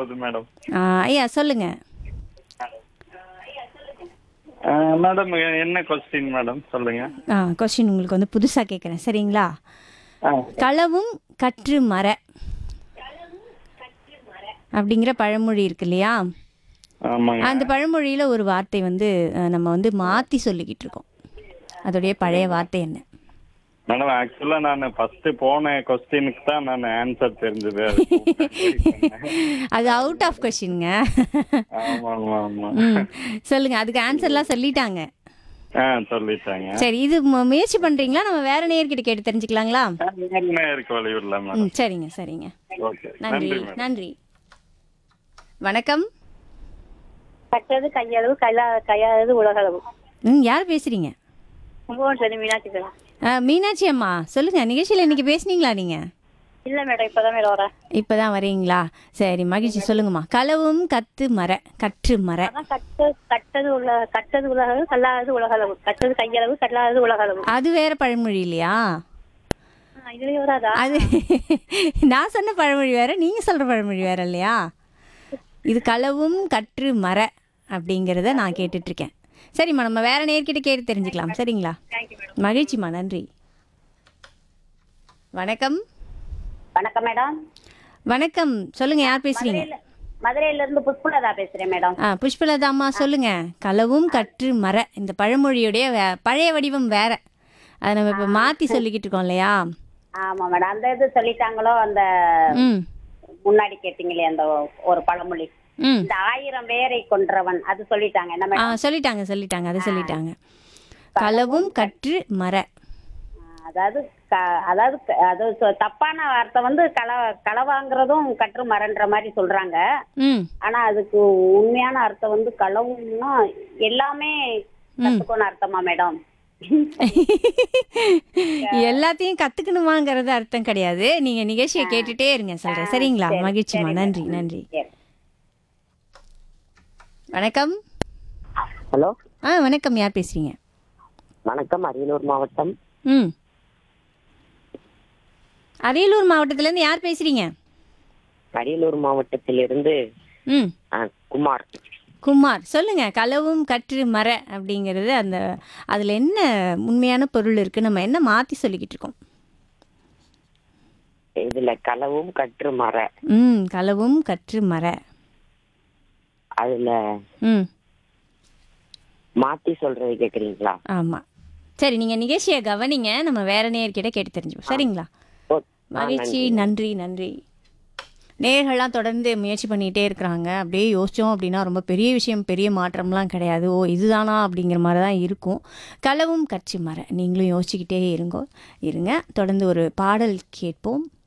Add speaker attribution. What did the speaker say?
Speaker 1: ஆகுது மேடம்
Speaker 2: ஆ, ஐயா சொல்லுங்க
Speaker 1: மேடம் என்ன கொஸ்டின் மேடம் சொல்லுங்க
Speaker 2: ஆ கொஸ்டின் உங்களுக்கு வந்து புதுசாக கேட்குறேன் சரிங்களா
Speaker 1: ஆ
Speaker 2: களவும் கற்று மர அப்படிங்கிற பழமொழி இருக்கு இல்லையா
Speaker 1: ஆமாங்க
Speaker 2: அந்த பழமொழியில் ஒரு வார்த்தை வந்து அஹ், நம்ம வந்து மாற்றி சொல்லிக்கிட்டு இருக்கோம் அதோடைய பழைய வார்த்தை என்ன
Speaker 1: மேடம் ஆக்சுவலா நான் ஃபர்ஸ்ட் போன கொஸ்டினுக்கு தான் நான் ஆன்சர் தெரிஞ்சது அது
Speaker 2: அது அவுட் ஆஃப் கொஷினுங்க
Speaker 1: ஆமா ஆமா ஆமா
Speaker 2: ம் சொல்லுங்க அதுக்கு ஆன்சர்லாம் சொல்லிட்டாங்க
Speaker 1: ஆ சொல்லிட்டாங்க
Speaker 2: சரி இது மு- முயற்சி பண்றீங்களா நம்ம வேற நேர்கிட்ட கேட்டு தெரிஞ்சுக்கலாங்களா
Speaker 1: இருக்கு வழிவிடல மேடம்
Speaker 2: ம் சரிங்க சரிங்க
Speaker 1: ஓகே
Speaker 2: நன்றி
Speaker 1: நன்றி மேடம்
Speaker 2: நன்றி வணக்கம்
Speaker 3: கட்டது கையளவு கைலா கையாளது உலகளவு
Speaker 2: ம் யார் பேசுறீங்க
Speaker 3: கும்பகோணம் சரி மீனாட்சி பேசுறேன்
Speaker 2: ஆ, மீனாட்சி அம்மா சொல்லுங்க நிகழ்ச்சியில் இன்னைக்கு பேசுனீங்களா நீங்க
Speaker 3: இல்ல மேடம் இப்பதான் மேடம் வரேன்
Speaker 2: இப்பதான் வரீங்களா சரி மகிழ்ச்சி சொல்லுங்கம்மா களவும் கத்து மர கற்று மர
Speaker 3: அதான் கட்டு கட்டது உள்ள கட்டது உலகளவு கல்லாதது உலகளவு கட்டது கையளவு கல்லாதது உலகளவு
Speaker 2: அது வேற பழமொழி இல்லையா
Speaker 3: ஆ, இதுலயே வராதா
Speaker 2: அது நான் சொன்ன பழமொழி வேற நீங்க சொல்ற பழமொழி வேற இல்லையா இது களவும் கற்று மர அப்படிங்கிறத நான் கேட்டுட்டு இருக்கேன் சரிம்மா நம்ம வேற நேர்கிட்ட கேட்டு தெரிஞ்சுக்கலாம் சரிங்களா மகிழ்ச்சிம்மா நன்றி வணக்கம்
Speaker 3: வணக்கம் மேடம்
Speaker 2: வணக்கம் சொல்லுங்க யார் பேசுறீங்க
Speaker 3: மதுரையில இருந்து புஷ்பலதா பேசுறேன் மேடம்
Speaker 2: ஆ புஷ்பலதா அம்மா சொல்லுங்க களவும் கற்று மர இந்த பழமொழியுடைய வே- பழைய வடிவம் வேற அதை நம்ம இப்போ மாற்றி சொல்லிக்கிட்டு இருக்கோம் இல்லையா
Speaker 3: ஆமா மேடம் அந்த இது சொல்லிட்டாங்களோ அந்த
Speaker 2: ம்
Speaker 3: முன்னாடி கேட்டீங்களே அந்த ஒரு பழமொழி
Speaker 2: ம்
Speaker 3: இந்த ஆயிரம் பேரை கொன்றவன் அது சொல்லிட்டாங்க என்ன
Speaker 2: ஆ
Speaker 3: மேடம்
Speaker 2: சொல்லிட்டாங்க சொல்லிட்டாங்க அதை சொல்லிட்டாங்க களவும் கற்று மர
Speaker 3: அதாவது க- அதாவது க- அது சொ- தப்பான வார்த்தை வந்து கள களவாங்கிறதும் கற்று மரன்ற மாதிரி சொல்றாங்க
Speaker 2: ம்
Speaker 3: ஆனா அதுக்கு உண்மையான அர்த்தம் வந்து களவும்னா எல்லாமே கத்துக்கணும் அர்த்தமா மேடம்
Speaker 2: எல்லாத்தையும் கத்துக்கணுமாங்கிறது அர்த்தம் கிடையாது நீங்க நிகழ்ச்சியை கேட்டுட்டே இருங்க சொல்றேன் சரிங்களா மகிழ்ச்சிமா நன்றி நன்றி
Speaker 3: சரி.
Speaker 2: வணக்கம்
Speaker 4: ஹலோ
Speaker 2: ஆ வணக்கம் யார் பேசுறீங்க
Speaker 4: வணக்கம் அரியலூர் மாவட்டம்
Speaker 2: ம் அரியலூர் மாவட்டத்துல இருந்து யார் பேசுறீங்க
Speaker 4: அரியலூர் மாவட்டத்திலிருந்து
Speaker 2: ம்
Speaker 4: ஆ, குமார்
Speaker 2: குமார் சொல்லுங்க களவும் கற்று மர அப்படிங்கிறது அந்த அதுல என்ன உண்மையான பொருள் இருக்கு நம்ம என்ன மாத்தி சொல்லிக்கிட்டு இருக்கோம்
Speaker 4: இதுல களவும் கற்று மர
Speaker 2: ம் களவும் கற்று மர
Speaker 4: அதுல
Speaker 2: ம்
Speaker 4: மாத்தி சொல்றது கேக்குறீங்களா
Speaker 2: ஆமா சரி நீங்க நிகழ்ச்சியை கவனிங்க நம்ம வேற நேர்கிட்ட கேட்டு தெரிஞ்சுப்போம் சரிங்களா
Speaker 4: ஓ, ஆ,
Speaker 2: மகிழ்ச்சி நன்றி நன்றி நேர்கள்லாம் தொடர்ந்து முயற்சி பண்ணிகிட்டே இருக்கிறாங்க அப்படியே யோசித்தோம் அப்படின்னா ரொம்ப பெரிய விஷயம் பெரிய மாற்றம்லாம் கிடையாது ஓ இதுதானா அப்படிங்கிற மாதிரி தான் இருக்கும் களவும் கட்சி மர நீங்களும் யோசிச்சுக்கிட்டே இருங்கோ இருங்க தொடர்ந்து ஒரு பாடல் கேட்போம்